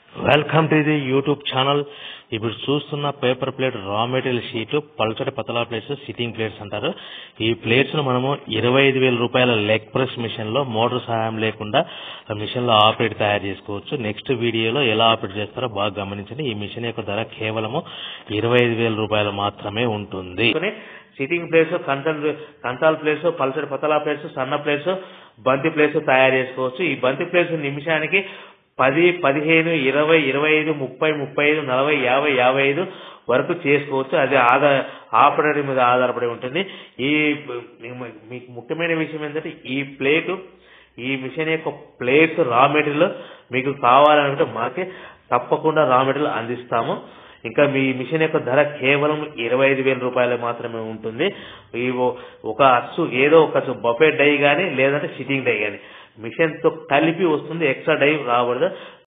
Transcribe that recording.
welcome to the YouTube channel ఇప్పుడు చూస్తున్న paper plate raw material sheet పల్చటి పతలా ప్లేట్స్ సిట్టింగ్ ప్లేట్స్ అంటారు ఈ ప్లేట్స్ ను మనము ఇరవై ఐదు వేల రూపాయల లెగ్ ప్రెస్ మిషన్ లో మోటార్ సహాయం లేకుండా మిషన్ లో ఆపరేట్ తయారు చేసుకోవచ్చు నెక్స్ట్ వీడియోలో ఎలా ఆపరేట్ చేస్తారో బాగా గమనించండి ఈ మిషన్ యొక్క ధర కేవలము ఇరవై ఐదు వేల రూపాయలు మాత్రమే ఉంటుంది sitting plates control control plates పల్సటి పతలా ప్లేట్స్ సన్న ప్లేట్స్ బంతి ప్లేట్స్ తయారు చేసుకోవచ్చు ఈ బంతి ప్లేట్స్ నిమిషానికి పది పదిహేను ఇరవై ఇరవై ఐదు ముప్పై ముప్పై ఐదు నలభై యాభై యాభై ఐదు వరకు చేసుకోవచ్చు అది ఆధార ఆపరేటర్ మీద ఆధారపడి ఉంటుంది ఈ మీకు ముఖ్యమైన విషయం ఏంటంటే ఈ ప్లేటు ఈ మిషన్ యొక్క ప్లేట్స్ రా మెటీరియల్ మీకు కావాలంటే మాకే తప్పకుండా రా మెటీరియల్ అందిస్తాము ఇంకా మీ మిషన్ యొక్క ధర కేవలం ఇరవై ఐదు వేల రూపాయలు మాత్రమే ఉంటుంది ఈ ఓ- ఒక అచ్చు ఏదో ఒక అచ్చు బఫెట్ డై కానీ లేదంటే సిట్టింగ్ డై కానీ మిషన్ తో కలిపి వస్తుంది ఎక్స్ట్రా డై రాకూడదు